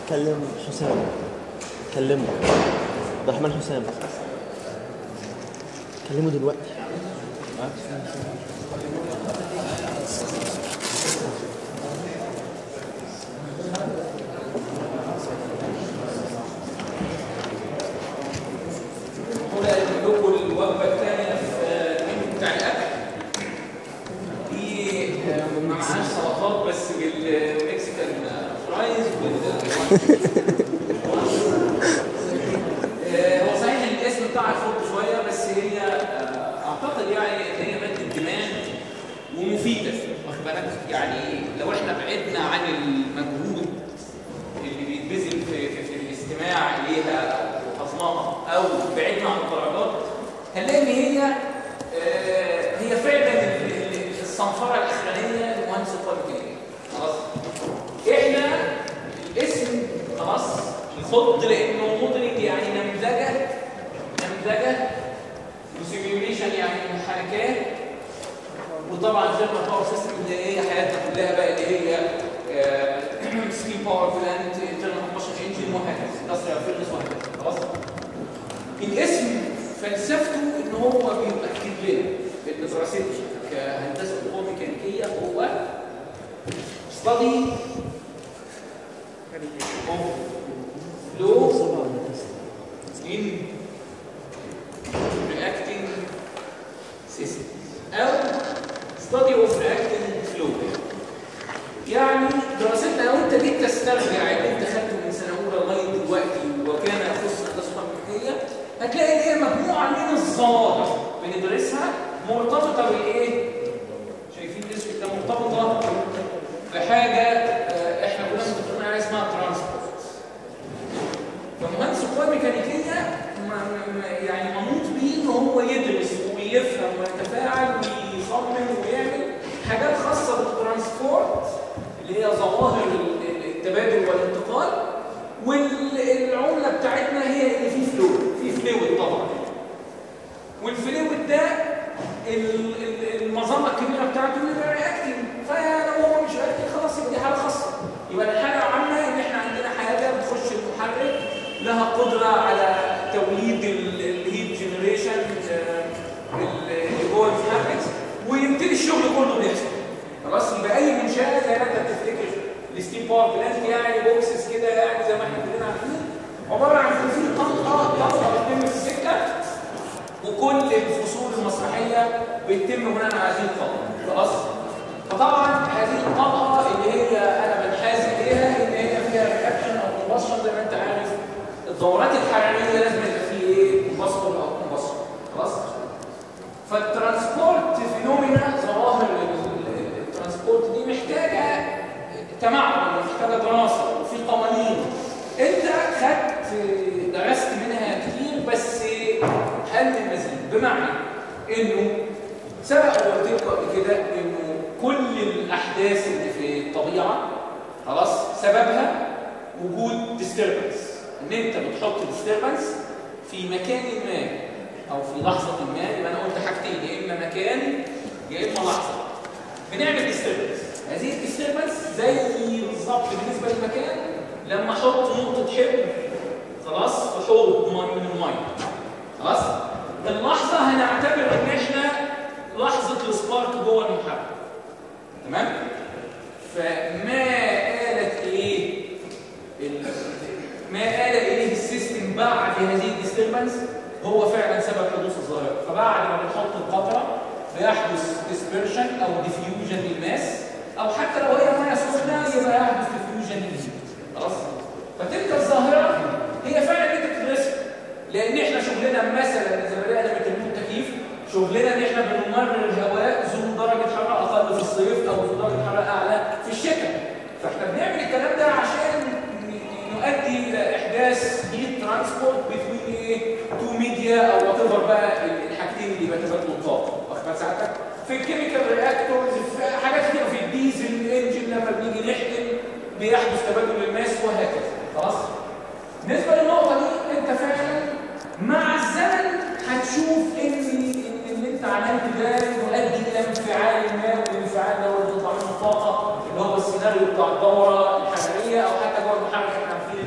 كلم حسام كلمه عبد الرحمن حسام كلمه دلوقتي هنا لكم الوجبه الثانيه في المنيو بتاع الاكل دي آه، ما معهاش سلطات بس بالمكسيكان فرايز وال آه، هو صحيح ان الاسم بتاعها يفض شويه بس هي آه، اعتقد يعني ان هي ماده دماغ ومفيده واخد بالك يعني لو احنا بعدنا عن المجهود اللي بيتبذل في, في, في الاستماع اليها وهضمها او بعدنا عن الدرجات هنلاقي ان هي آه، هي فعلا ال- ال- الصنفره الاخرانيه لمهندس الطالب خلاص احنا الاسم خلاص نخض لانه مدرج يعني نمذجه نمذجه وسيميوليشن يعني محاكاه وطبعا ثيرمال باور سيستم اللي هي حياتنا كلها بقى اللي هي ستيم باور بلانت انترنال كومبشن انجن وهكذا اندستريال فيرنس وهكذا خلاص الاسم فلسفته ان هو بيؤكد لنا ان دراستي كهندسه قوه ميكانيكيه هو study of flow in reacting system او study of reacting flow يعني دراستنا لو انت جيت تسترجع اللي انت خدته من سنه اولى لغايه دلوقتي وكان يخص هندسه ميكانيكيه هتلاقي ان هي مجموعه من الظواهر بندرسها مرتبطه بايه؟ شايفين الاسم ده مرتبطه بحاجه آه، احنا كنا متفقين عليها اسمها ترانسبورت فمهندس القوى الميكانيكيه ما- ما- يعني منوط بيه ان هو يدرس ويفهم ويتفاعل ويصمم ويعمل حاجات خاصه بالترانسبورت اللي هي ظواهر ال- ال- التبادل والانتقال والعمله بتاعتنا هي ان في فلو في فلويد طبعا والفلويد ده ال- ال- المظله الكبيره بتاعته يبقى رياكتنج فلو هو مش رياكتنج خلاص يبقى دي حاله خاصه يبقى الحاله العامه ان احنا عندنا حاجه بتخش المحرك لها قدره على توليد ال- الهيت جنريشن اللي جوه المحرك ويبتدي الشغل كله بيحصل خلاص يبقى اي منشاه زي ما انت بتفتكر الستيم باور بلانت يعني بوكسز كده يعني زي ما احنا كلنا عارفين عباره عن في طلقه طلقه بتتم في السكه وكل الفصول المسرحيه بيتم بناء على هذه الطلقه خلاص فطبعا هذه الطلقه اللي هي انا بنحاز اليها ان هي فيها رياكشن او كومبشن زي ما انت عارف الدورات الحراريه لازم يبقى فيه ايه كومبشن او كومبشن خلاص فالترانسبورت فينومينا ظواهر ال- ال- الترانسبورت دي محتاجه تمعن محتاجه دراسه وفي قوانين انت خدت درست منها كتير بس هل من مزيد بمعنى انه سبق وقلت لكم قبل كده انه كل الاحداث اللي في الطبيعه خلاص سببها وجود disturbance ان انت بتحط disturbance في مكان ما او في لحظه ما يبقى انا قلت حاجتين يا اما مكان يا اما لحظه بنعمل disturbance هذه الديستربنس زي بالظبط بالنسبه للمكان لما احط نقطه حبر خلاص في حوض مي- من الميه خلاص اللحظه هنعتبر ان احنا لحظه السبارك جوه المحرك تمام فما آلت ايه ال- ما آل اليه السيستم بعد هذه الديستربنس هو فعلا سبب حدوث الظاهره فبعد ما بنحط القطره بيحدث ديسبرشن او ديفيوجن للماس او حتى لو هي ميه سخنه يبقى يحدث ديفيوجن للهيت خلاص فتلك الظاهره هي فعلا انت بتدرسها لان احنا شغلنا مثلا اذا بدانا بترميم التكييف شغلنا ان احنا بنمرر الهواء ذو درجه حراره اقل في الصيف او ذو درجه حراره اعلى في الشتاء فاحنا بنعمل الكلام ده عشان ن- نؤدي الى احداث هيت ترانسبورت بين ايه تو ميديا او وات ايفر بقى ال- الحاجتين اللي بيتبادلوا الطاقه واخد بال ساعتك في الكيميكال رياكتورز في حاجات كتير في الديزل انجن لما بنيجي نحقن بيحدث تبادل الماس وهكذا خلاص بالنسبه للنقطه دي انت فعلا مع الزمن هتشوف ان ان اللي انت عملته ده يؤدي الى انفعال ما والانفعال ده هو اللي بيطلع منه طاقه اللي هو السيناريو بتاع الدوره الحراريه او حتى جوه المحرك احنا عارفين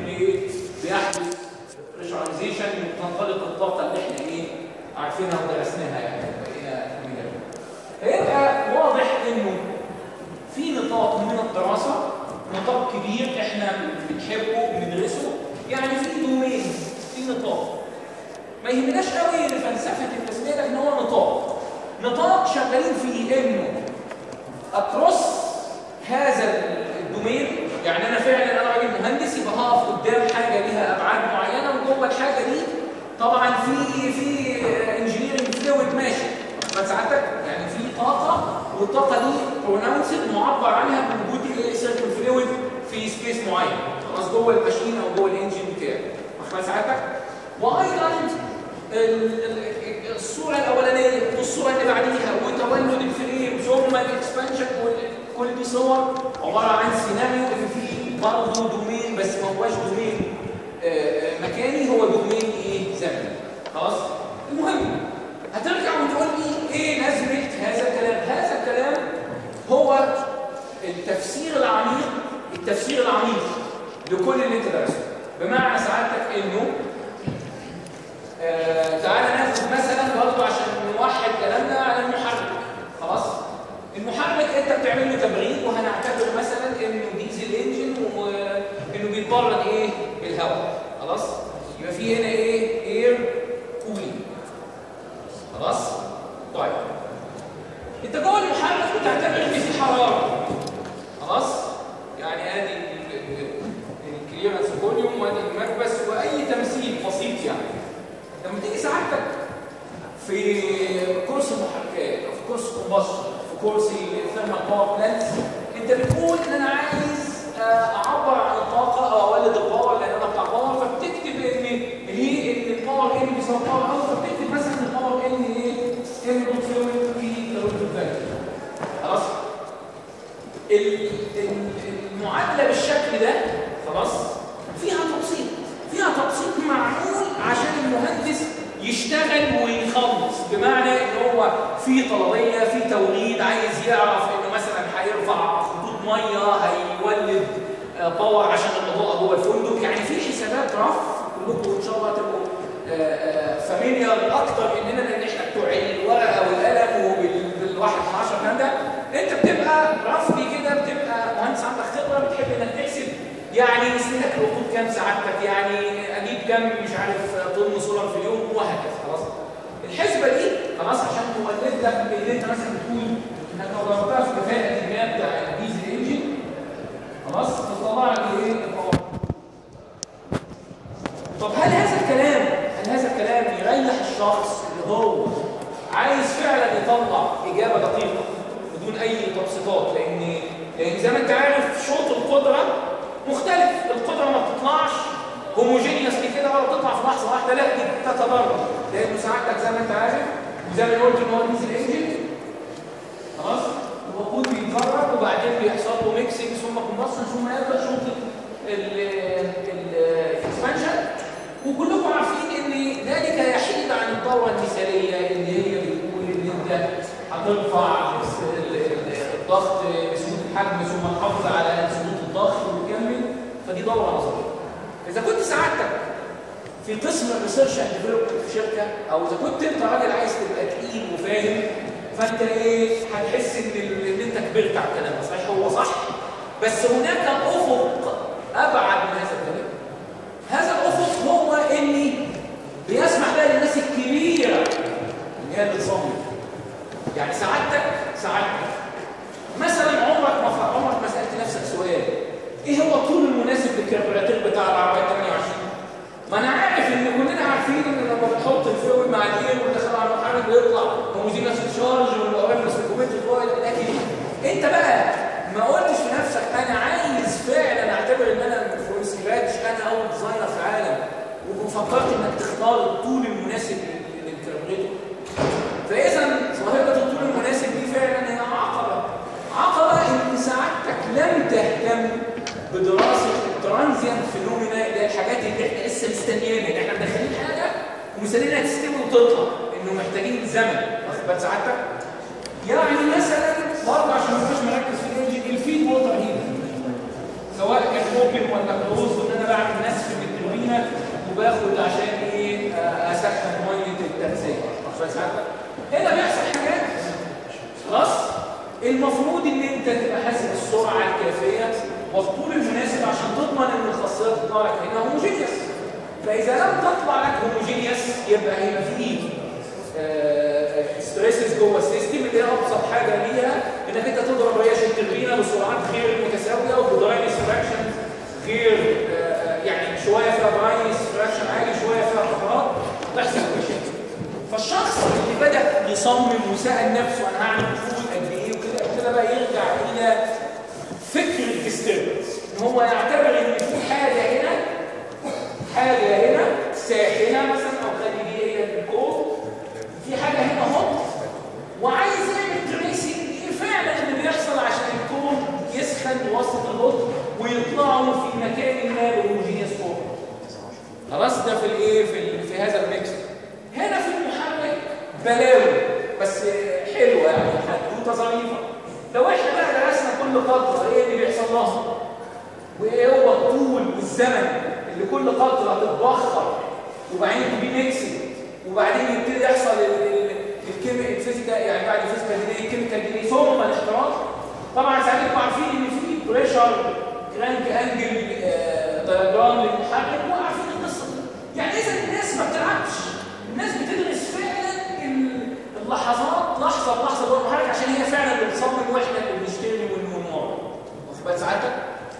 تنطلق الطاقه اللي احنا ايه عارفينها ودرسناها يعني بقينا كبيرة. هيبقى واضح انه في نطاق من الدراسه نطاق كبير احنا بنحبه بندرسه يعني في دومين في نطاق ما يهمناش قوي فلسفه التسميه لكن هو نطاق نطاق شغالين فيه انه اكروس هذا الدومين يعني انا فعلا انا راجل مهندس يبقى هقف قدام حاجه ليها ابعاد معينه وجوه الحاجه دي طبعا في في انجينيرنج فلويد ماشي فساعتك يعني في طاقه والطاقه دي برونونسد معبر عنها بوجود ايه سيركل فلويد في سبيس معين خلاص جوه الماشين او جوه الانجن بتاعك واخد ساعتك وايضا ال- ال- الصوره الاولانيه والصوره اللي بعديها وتولد الفريم ثم الاكسبانشن كل دي صور عباره عن سيناريو اللي فيه برضه دومين بس ما هواش دومين آه، آه، مكاني هو دومين ايه زمني خلاص المهم هترجع وتقول لي ايه لازمه هذا الكلام هذا الكلام هو التفسير العميق التفسير العميق لكل اللي انت درسته بمعنى سعادتك انه آه تعالى ناخد مثلا برضه عشان نوحد كلامنا على المحرك خلاص المحرك انت بتعمل له تبريد وهنعتبر مثلا انه ديزل انجن وانه بيتبرد ايه بالهواء خلاص يبقى في هنا ايه اير كولينج خلاص طيب انت جوه المحرك بتعتبر ان في حراره خلاص يعني ادي الكليرنس فوليوم وادي المكبس واي تمثيل بسيط يعني لما تيجي سعادتك في كورس المحركات او في كورس الكومبشن في كورس الثيرمال باور بلانت انت بتقول ان انا عايز آه، اعبر عن الطاقه او اولد الباور لان انا بتاع باور فبتكتب ان هي ان الباور ان بيساوي باور اوت فبتكتب مثلا الباور ان ايه ان دوت فلويد في الروت فاليو خلاص ال- ال- المعادله بالشكل ده خلاص فيها تبسيط فيها تبسيط معمول عشان المهندس يشتغل ويخلص بمعنى ان هو في طلبيه في توليد عايز يعرف انه مثلا هيرفع خطوط ميه هيولد آه، باور عشان الاضاءه جوه الفندق يعني في حسابات رف كلكم ان شاء الله تبقوا فاميليار اكتر مننا لان احنا بتوع الورقه والقلم وبالواحد 12 الكلام ده انت بتبقى رفضي كده بتبقى مهندس عندك خبره بتحب انك تحسب يعني سنك الوقود كام سعادتك يعني اجيب كام مش عارف طن سولار في اليوم وهكذا خلاص الحسبه دي خلاص عشان تولد لك اللي انت مثلا بتقول انك لو ضربتها في كفاءه المياه بتاع الديزل انجن خلاص تطلع لك ايه الباور طب هل هذا الكلام هل هذا الكلام يريح الشخص اللي هو عايز فعلا يطلع اجابه دقيقه بدون اي تبسيطات لان لان زي ما انت عارف شوط القدره مختلف القدره ما بتطلعش هوموجينيوسلي كده ولا بتطلع في لحظه واحده لا دي بتتدرج لانه ساعتك زي ما انت عارف وزي ما قلت ان هو ديزل انجن خلاص الوقود بيتدرج وبعدين بيحصل له ميكسنج ثم كومبشن ثم يبدا شوط الاكسبانشن وكلكم عارفين ان ذلك يحيد عن الدوره المثاليه اللي هي بتقول ان انت هترفع ال- ال- الضغط بسهوله الحجم ثم تحافظ على سهوله الضغط وتكمل فدي دوره نظريه. اذا كنت سعادتك في قسم الريسيرش اند ديفلوبمنت في شركه او اذا كنت انت راجل عايز تبقى تقيل وفاهم فانت ايه هتحس ان ال- ان انت كبرت على الكلام ده صحيح هو صح بس هناك افق ابعد من هذا الكلام. هذا الافق هو اللي بيسمح بقى للناس الكبيره اللي هي اللي تصمم يعني سعادتك سعادتك مثلا عمرك ما ف- عمرك ما سالت نفسك سؤال ايه هو الطول المناسب للكربوراتير بتاع العربيه 28 ما انا عارف ان كلنا عارفين ان لما بتحط الفلويد مع الاير وتدخل على المحرك بيطلع هوموجينس تشارج والاوامر سيكومتريك لكن انت بقى ما قلتش في نفسك انا عايز فعلا اعتبر ان انا فروم سكراتش انا اول ديزاينر في العالم وفكرت انك تختار الطول المناسب لل- للكربوريتور فاذا ظاهره الطول المناسب دي فعلا هي عقبه عقبه ان سعادتك لم تهتم بدراسه الترانزيانت فينومينا اللي هي الحاجات اللي احنا لسه مستنيينها يعني احنا مدخلين حاجه ومستنيينها تستوي وتطلع انه محتاجين زمن واخد بال سعادتك يعني مثلا برضه عشان ما تبقاش مركز في الانجن الفيد ووتر هيتر سواء كان اوبن ولا كلوز وان انا بعمل نسف من التوربينه وباخد عشان ايه آه، ان انت تبقى حاسب السرعه الكافيه والطول المناسب عشان تضمن ان الخاصيات بتاعتك هنا هوموجينيوس فاذا لم تطلع لك هوموجينيوس يبقى هيبقى فيه ستريسز جوه السيستم اللي هي ابسط حاجه ليها انك انت تضرب رياش التربينه بسرعات غير متساويه وبدراينس فراكشن غير آه، يعني شويه فيها براينس فراكشن عالي شويه فيها فترات تحصل مشاكل فالشخص اللي بدا يصمم وسال نفسه انا هعمل طول قد ايه وكده ابتدى بقى يرجع الى فكر الديستربنس ان هو يعتبر ان في حاجه هنا حاجه هنا ساخنه مثلا او خارجيه للكون في حاجه هنا هوت وعايز يعمل تريسنج ايه فعلا اللي بيحصل عشان الكون يسخن وسط الهوت ويطلعوا في مكان ما بهوموجينيوس فورم خلاص ده في الايه في, ال- في هذا الميكس هنا في المحرك بلاوي بس حلوه يعني حدوته ظريفه لو احنا بقى درسنا كل فتره ايه اللي بيحصل لها وايه هو الطول والزمن اللي كل فتره تتبخر وبعدين تبي ميكسنج وبعدين يبتدي يحصل الكيمياء الفيزيكال يعني بعد الفيزيكال دي الكيميكال دي ثم الاحتراق طبعا ساعتها عارفين ان في بريشر كرانك انجل دياجرام للمحرك وعارفين القصه دي يعني اذا الناس ما بتلعبش الناس بتدرس فعلا ال- اللحظات لحظه بلحظه جوه المحرك عشان هي فعلا اللي بتصمم واحنا اللي بنشتري ونمر واخد بال ساعتك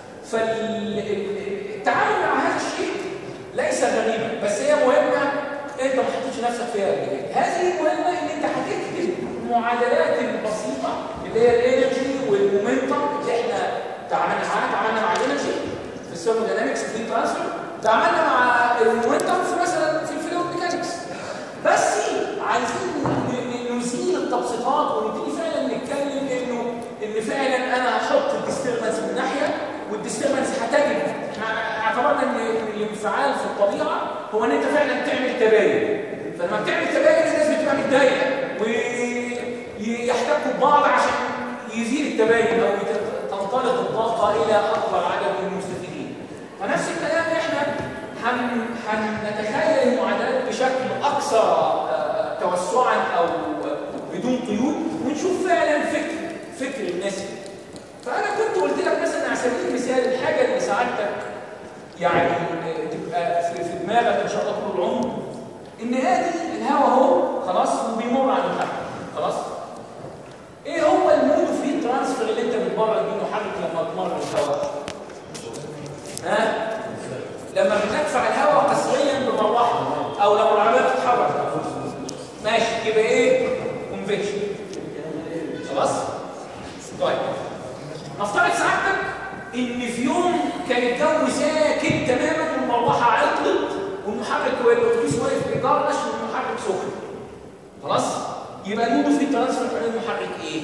فالتعامل مع هذا الشيء ليس غريبا بس هي مهمه انت ما حطيتش نفسك فيها قبل كده هذه مهمه ان انت هتكتب المعادلات البسيطه اللي هي الانرجي والمومنتم اللي احنا تعاملنا معاها تعاملنا مع الانرجي في الثيرموداينامكس في ترانسفير تعاملنا مع المومنتم في مثلا في الفلويد ميكانكس بس عايزين ن- ن- نزيل التبسيطات ونبتدي فعلا نتكلم انه ان فعلا انا هحط الديستربنس من ناحيه والديستربنس هتجد احنا اعتبرنا ان إن الانفعال في الطبيعه هو ان انت فعلا تعمل تباين فلما بتعمل تباين الناس بتبقى متضايقه ويحتكوا ببعض عشان يزيل التباين او يت- تنطلق الطاقه الى اكبر عدد من المستفيدين فنفس الكلام احنا هن هنتخيل المعادلات بشكل اكثر آه، توسعا او بدون قيود ونشوف فعلا فكر فكر الناس فيه. فانا كنت قلت لك مثلا على سبيل المثال الحاجه اللي ساعدتك يعني تبقى في في دماغك ان شاء الله طول العمر ان ادي الهواء اهو خلاص وبيمر على المحرك خلاص ايه هو المود فري ترانسفير اللي انت بتبرد بيه المحرك لما تمر الهواء ها لما بندفع الهواء قسريا بمروحه او لو العربيه بتتحرك ماشي يبقى ايه كونفكشن خلاص طيب نفترض سعادتك ان في يوم كان الجو ساكن تماما والمروحه عطلت والمحرك والاتوبيس واقف بيجرش والمحرك سخن خلاص يبقى المود في الترانسفير بتاع المحرك ايه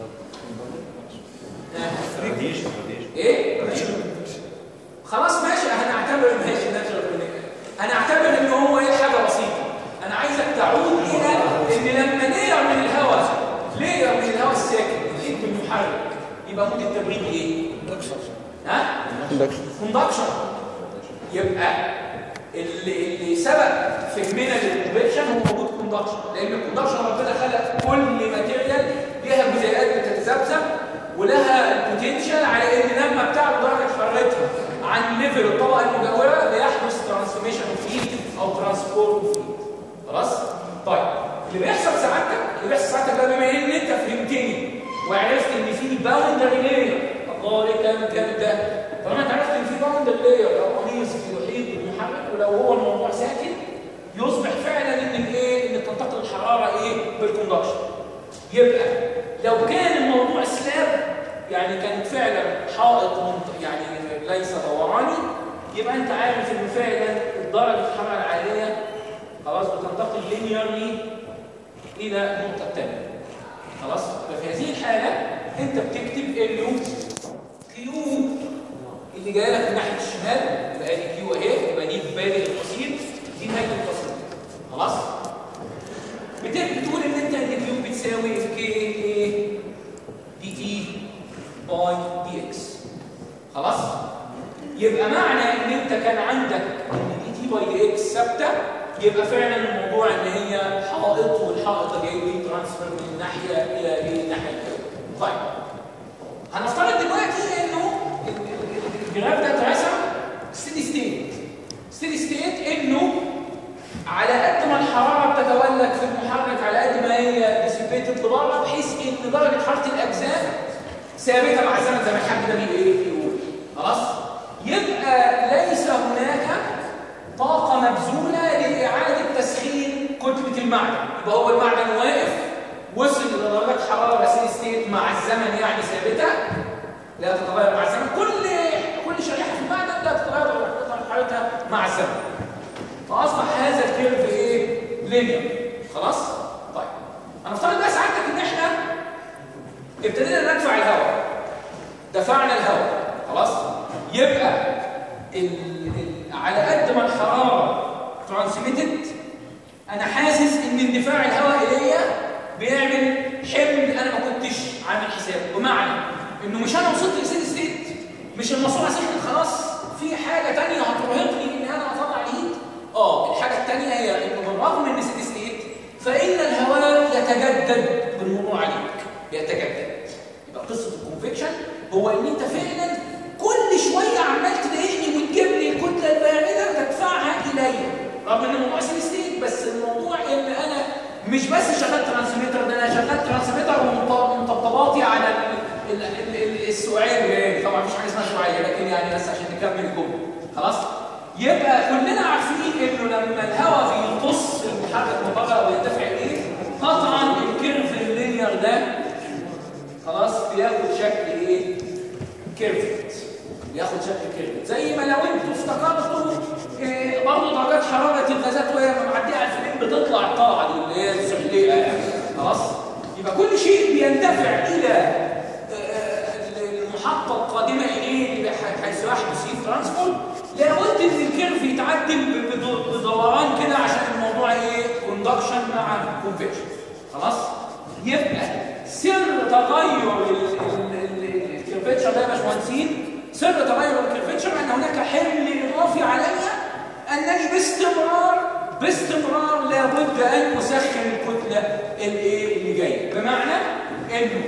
ها؟ ايه خلاص ماشي هنعتبر ماشي ناتشرال هنعتبر ان هو ايه حاجه بسيطه انا عايزك تعود الى ان لما نير من الهواء لير من الهواء الساكن يحيط بالمحرك يبقى مود التبريد ايه ها كوندكشن يبقى اللي اللي سبق فهمنا للكونفكشن هو موجود كوندكشن لان الكوندكشن ربنا خلق كل ماتيريال ليها جزيئات بتتذبذب ولها البوتنشال على ان لما بتعلى درجه حرارتها عن ليفل الطبقه المجاوره ليحدث ترانسفورميشن اوف هيت او ترانسبورت اوف هيت خلاص طيب اللي بيحصل ساعتك اللي بيحصل ساعتك بقى بما ان انت فهمتني وعرفت ان في باوندري لاير الله ليه كلام الكلام ده طالما انت عرفت ان في باوندري لاير او قميص يحيط بالمحرك ولو هو الموضوع ساكن يصبح فعلا ان الايه ان تنتقل الحراره ايه بالكوندكشن يبقى لو كان الموضوع سلاب يعني كانت فعلا حائط منط- يعني ليس دوراني يبقى انت عارف ان فعلا درجه الحراره العاليه خلاص بتنتقل لينيرلي الى نقطه ثانيه خلاص ففي هذه الحاله انت بتكتب انه كيو اللي جايه لك من ناحيه الشمال يبقى دي كيو اهي يبقى دي بادئ القصير دي نهايه القصير خلاص بتبقى بتقول ان انت ان كيو بتساوي كي ايه دي تي باي دي اكس خلاص يبقى معنى ان انت كان عندك ان دي تي باي دي اكس ثابته يبقى فعلا الموضوع ان هي حائط والحائط ده جاي ليه ترانسفير من ناحيه الى ايه الناحيه الثانيه طيب ثابته مع الزمن زي ما الحاج ده بيقول ايه بيقول خلاص يبقى ليس هناك طاقه مبذوله لاعاده تسخين كتله المعدن يبقى هو المعدن واقف وصل لدرجات حراره سي ستيت مع الزمن يعني ثابته لا تتغير مع الزمن كل كل شريحه في المعدن لا تتغير درجات حرارتها مع الزمن فاصبح هذا الكيرف ايه لينير خلاص طيب هنفترض بقى سعادتك ان احنا ابتدينا ندفع الهواء دفعنا الهواء خلاص يبقى ال ال على قد ما الحراره ترانسميتد انا حاسس ان اندفاع الهواء اليا بيعمل حمل انا ما كنتش عامل حسابه بمعنى انه مش انا وصلت لسيد ستيت مش الماسوره سخنت خلاص في حاجه ثانيه هترهقني ان انا اطلع الهيت اه الحاجه الثانيه هي انه بالرغم ان سيد ستيت فان الهواء يتجدد بالمرور عليك بيتجدد يبقى قصه الكونفكشن هو ان انت فعلا كل شويه عمال تضايقني وتجيب لي الكتله البارده وتدفعها الي رغم ان الموضوع سيد ستيت بس الموضوع ان انا مش بس شغال ترانسميتر ده انا شغال ترانسميتر ومطبطباتي على ال ال ال السؤال جاي طبعا مش حاجه اسمها شويه لكن يعني بس عشان نكمل الجمله خلاص يبقى كلنا عارفين انه لما الهواء بيقص المحرك مباشره وينتفع اليه قطعا الكيرف اللينير ده خلاص بياخد شكل ايه كيرفت بياخد شكل كيرفت زي ما لو انتوا افتكرتوا إيه برضه درجات حراره الغازات وهي معديه على الفلين بتطلع الطلعه دي اللي هي الزحليقه يعني خلاص يبقى كل شيء بيندفع الى المحطه القادمه اليه حيث يحدث فيه ترانسبورت لابد ان الكيرف يتعدل بدوران كده عشان الموضوع ايه كوندكشن مع كونفكشن خلاص يبقى سر تغير الكيرفتشر ده يا باشمهندسين سر تغير الكيرفتشر ان هناك حمل اضافي عليها انني باستمرار باستمرار لابد ان اسخن الكتله الايه اللي جايه بمعنى انه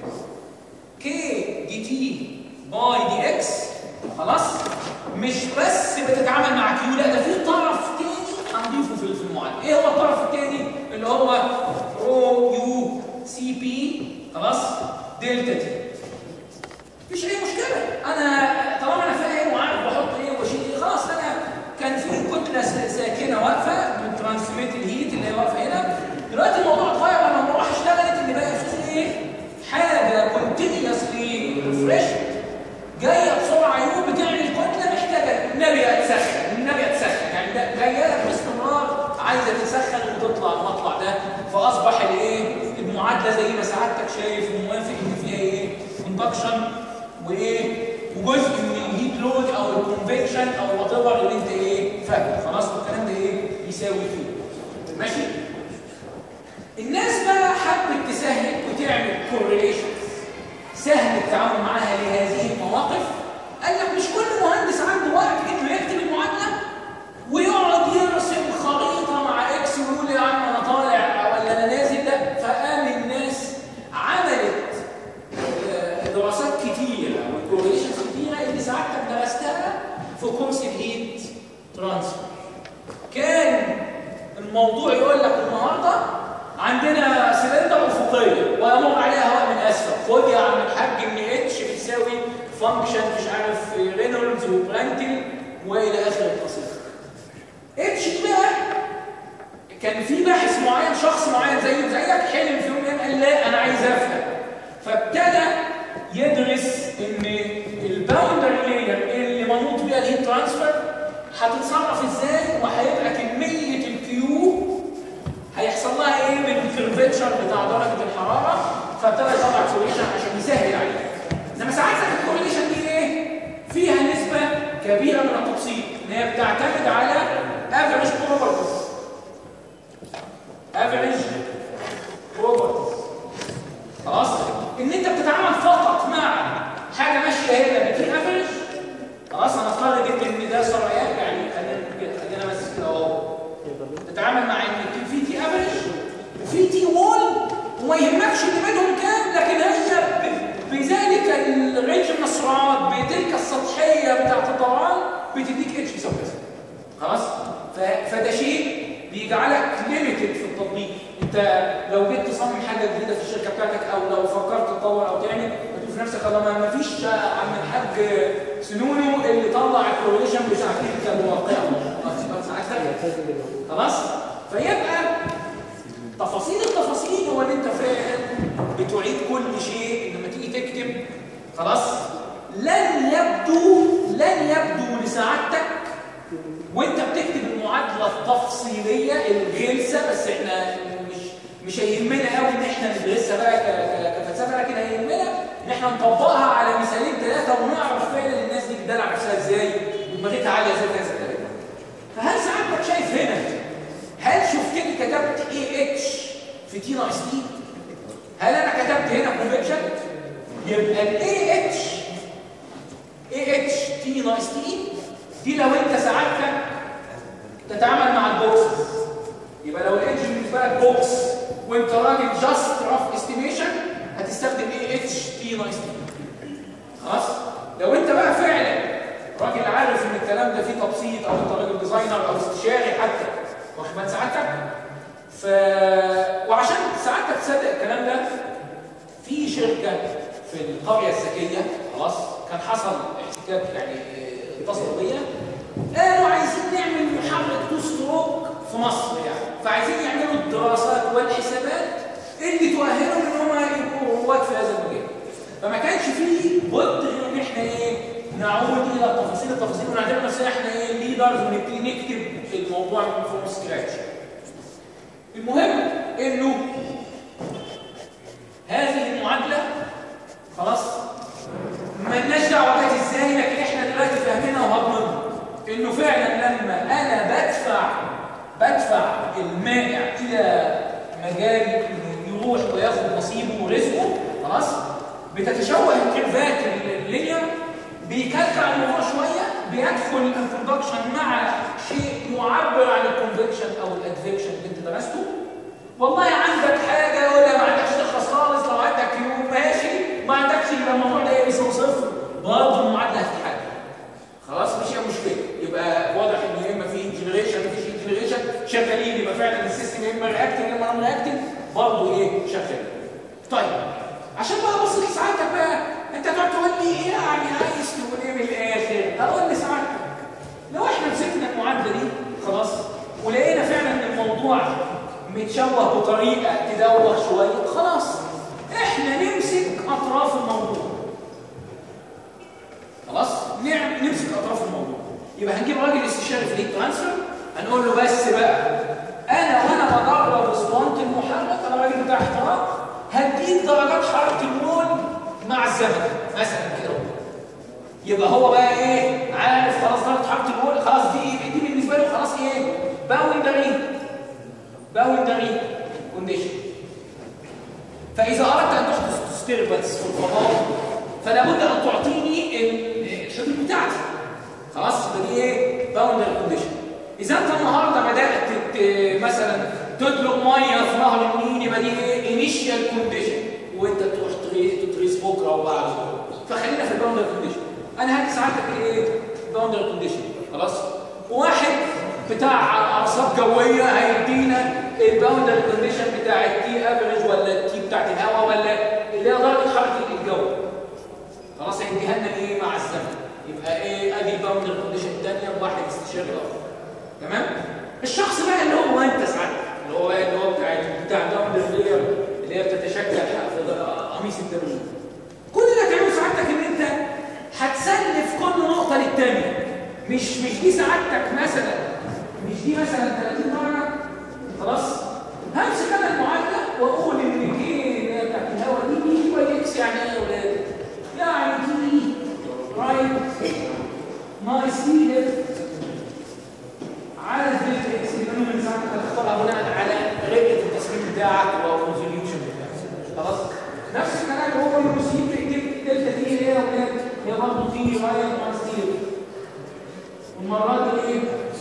كي دي تي باي دي اكس خلاص مش بس بتتعامل مع كيو لا ده في طرف تاني هنضيفه في المعادله ايه هو الطرف التاني اللي هو رو يو سي بي خلاص دلتا تي مفيش اي مشكله انا طالما انا فاهم وعارف بحط ايه واشيل ايه خلاص انا كان في كتله ساكنه واقفه من ترانسميت الهيت اللي هي واقفه هنا دلوقتي الموضوع اتغير لما المروحه اشتغلت اللي بقى فيه ايه حاجه كونتينيوسلي ريفريش جايه بسرعه يوم بتعمل كتله محتاجه النبي اتسخن النبي اتسخن يعني ده جايه لك باستمرار عايزه تتسخن وتطلع المطلع ده فاصبح الايه المعادله زي ما سعادتك شايف وموافق ان فيها ايه كوندكشن وايه وجزء من الهيت لود او الكونفكشن او وات ايفر اللي انت ايه فاهم خلاص الكلام ده ايه يساوي كده ماشي الناس بقى حبت تسهل وتعمل كورليشنز سهل التعامل معاها لهذه المواقف قال لك مش كل مهندس عنده وقت انه يكتب المعادله ويقعد يرسم خريطه مع اكس ويقول يا عم انا طالع ولا انا نازل ده فقام الناس عملت دراسات كتيره وكورليشنز كتيره اللي سعادتك درستها في كورس الهيت ترانسفير كان الموضوع يقول لك النهارده عندنا سلندر افقيه ويمر عليها هواء من اسفل خد يا عم الحاج ان اتش بتساوي فانكشن مش عارف رينولدز وبرانكل والى اخر القصيده اتش دي بقى كان في باحث معين شخص معين زيه زيك حلم في يوم قال لا انا عايز افهم فابتدى يدرس ان الباوندر لاير اللي منوط بيها الهيت ترانسفير هتتصرف ازاي وهيبقى كميه الكيو هيحصل لها ايه من الكيرفتشر بتاع درجه الحراره فابتدى يطلع كورليشن عشان يسهل عليها انما ساعات الكورليشن دي ايه فيها نسبه كبيره من التبسيط ان هي بتعتمد على افريج بروبرتيز افريج بروبرتيز خلاص ان انت بتتعامل فقط مع حاجه ماشيه هنا بتي افريج خلاص هنفترض ان ده سريان يعني خلينا خلينا بس كده اهو تتعامل مع ان في تي افريج وفي تي وول وما يهمكش اللي بينهم كام لكن هي بذلك الرينج من السرعات بتلك السطحيه بتاعت الدوران بتديك اتش بيساوي كذا خلاص فده شيء بيجعلك ليميتد في التطبيق انت لو جيت تصمم حاجه جديده في الشركه بتاعتك او لو فكرت تطور او تعمل هتقول في نفسك الله ما فيش عم الحاج سنونو اللي طلع الكورليشن بتاع تلك الواقعه خلاص فيبقى تفاصيل التفاصيل هو ان انت فعلا بتعيد كل شيء لما تيجي تكتب خلاص لن يبدو لن يبدو لسعادتك وانت بتكتب المعادله التفصيليه الغلسه بس احنا مش مش هيهمنا قوي ان احنا ندرسها بقى كفلسفه لكن هيهمنا ان احنا نطبقها على مثالين ثلاثه ونعرف فعلا الناس دي بتدلع نفسها ازاي ودماغتها عاليه ازاي كذا كذا فهل سعادتك شايف هنا هل شفتني كتبت اي اتش في تي ناقص تي هل انا كتبت هنا كونفكشن يبقى الاي اتش اي اتش تي ناقص تي دي لو انت سعادتك تتعامل مع البوكسز يبقى لو الاتش بالنسبه لك بوكس وانت راجل جاست رف استيميشن هتستخدم اي اتش تي ناقص تي خلاص لو انت بقى فعلا راجل عارف ان الكلام ده فيه تبسيط او انت راجل ديزاينر او استشاري حتى واخد بال سعادتك ف وعشان سعادتك تصدق الكلام ده في شركه في القريه الذكيه خلاص كان حصل احتكاك يعني اتصلوا بيا قالوا عايزين نعمل محرك تو ستروك في مصر يعني فعايزين يعملوا الدراسات والحسابات اللي تؤهلهم ان هم يبقوا رواد في هذا المجال فما كانش فيه بد غير ان احنا ايه نعود الى تفاصيل التفاصيل ونعتبر نفسنا احنا ايه ليدرز ونبتدي نكتب الموضوع من فروم سكراتش المهم انه هذه المعادله خلاص مالناش دعوه كانت ازاي لكن احنا دلوقتي فاهمينها وهضمنها انه فعلا لما انا بدفع بدفع المائع الى مجال انه يروح وياخد نصيبه ورزقه خلاص بتتشوه الكيرفات اللينير بيكلكع الموضوع شويه بيدخل البرودكشن مع شيء يعبر عن الكونفكشن او الادفكشن اللي انت درسته والله عندك حاجه ولا ما عندكش تخلص خالص لو عندك يوم ماشي ما عندكش يبقى الموضوع ده يساوي صفر برضه المعادله هتتحل خلاص مش هي مشكله يبقى واضح ان يا اما في جنريشن ما فيش جنريشن شغالين يبقى فعلا السيستم يا اما رياكتنج يا اما نون رياكتنج برضه ايه شغال طيب عشان بقى ابص لسعادتك بقى انت تقعد تقول لي ايه يعني عايز تقول ايه من الاخر اقول لسعادتك لو احنا مسكنا المعادله دي خلاص ولقينا فعلا ان الموضوع متشوه بطريقه تدوخ شويه خلاص احنا نمسك اطراف الموضوع خلاص نعم نمسك اطراف الموضوع يبقى هنجيب راجل استشاري في ليك ترانسفير هنقول له بس بقى انا وانا بدرب اسطوانه المحرك انا راجل بتاع احتراق هديك درجات حراره المول مع الزمن مثلا كده يبقى هو بقى ايه عارف خلاص درجه حراره المول خلاص دي دي بالنسبه له خلاص ايه باوندري باوندري كونديشن فاذا اردت ان تحدث ديستربنس في الفضاء فلا بد ان تعطيني الحدود بتاعتي خلاص يبقى دي ايه باوندري كونديشن اذا انت النهارده بدات مثلا تدلق ميه في نهر النيل يبقى دي ايه انيشال كونديشن وانت تروح تدرس بكره وبعده فخلينا في الباوندري كونديشن انا هدي ساعتك ايه باوندري كونديشن خلاص واحد بتاع ارصاد جويه هيدينا الباوندري كونديشن بتاع التي افريج ولا التي بتاعت الهواء ولا اللي هي درجه حراره الجو خلاص هيديها لنا ايه مع الزمن يبقى ايه ادي الباوندري كونديشن الثانيه بواحد استشاري اخر تمام الشخص بقى اللي هو انت ساعتك اللي هو اللي هو بتاع بتاع الباوندري لير اللي هي بتتشكل في قميص الدبليو كل اللي هتعمله سعادتك ان انت هتسلف كل نقطه للثانيه مش مش دي سعادتك مثلا مش دي مثلا 30 درجه خلاص همسك انا المعادله واقول ان الجي اللي هي بتاعت الهواء دي دي واي اكس يعني ايه يا ولاد؟ يعني تي رايت ناقص تي ليفت على الدلتا اكس اللي من ساعتك هتختارها بناء على رقه التصميم بتاعك او الريزوليوشن بتاعك خلاص نفس الكلام هو الريسيف دلتا تي اللي هي يا ولاد هي برضه تي رايت ناقص تي ليفت والمرات دي ايه؟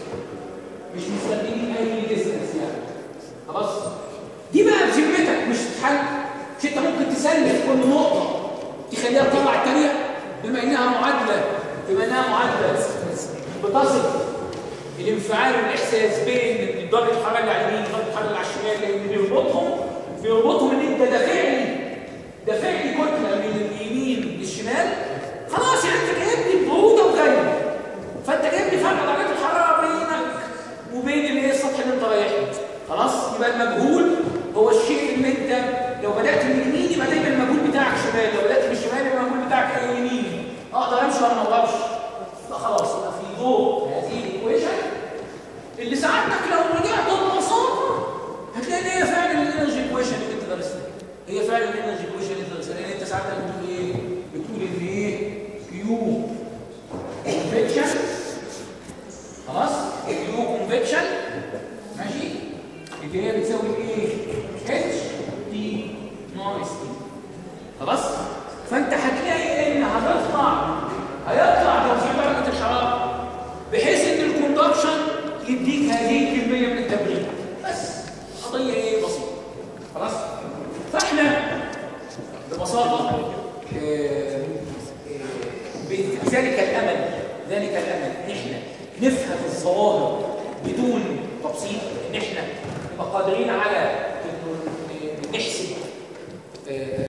مش مستخدمين اي ديستنس يعني خلاص دي بقى بذمتك مش تتحل مش انت ممكن تسلف كل نقطه تخليها تطلع الثانيه بما انها معادله بما انها معادله بتصف الانفعال والاحساس بين درجه الحراره اللي على اليمين ودرجه الحراره اللي على الشمال لان بيربطهم بيربطهم ان انت دافع لي دافع لي كتله من اليمين للشمال خلاص يعني انت جايب لي بروده وغيم فانت جايب لي فرق درجات الحراره بينك وبين الايه السطح اللي انت رايح له خلاص يبقى المجهول هو الشيء اللي انت لو بدات من اليمين يبقى دايما المجهول بتاعك شمال لو بدات من الشمال يبقى المجهول بتاعك ايه يمين اقدر امشي ولا ما اقدرش يبقى خلاص يبقى في ضوء هذه الايكويشن اللي ساعدتك لو رجعت ببساطه هتلاقي ان هي فعلا الانرجي ايكويشن اللي انت درستها هي فعلا الانرجي ايكويشن اللي انت درستها لان انت ساعتها بتقول ايه؟ بتقول ان ايه؟ كيو كونفكشن خلاص؟ كيو كونفكشن ماشي؟ اللي هي بتساوي ايه؟ اتش تي ناقص تي خلاص؟ فانت هتلاقي ان هتطلع هيطلع توزيع درجه الحراره بحيث ان الكوندكشن يديك هذه الكميه من التبريد بس قضيه ايه بسيطه خلاص فاحنا ببساطه آه، آه، بذلك الامل ذلك الامل ان احنا نفهم الظواهر بدون تبسيط ان احنا نبقى قادرين على إنه نحسب آه،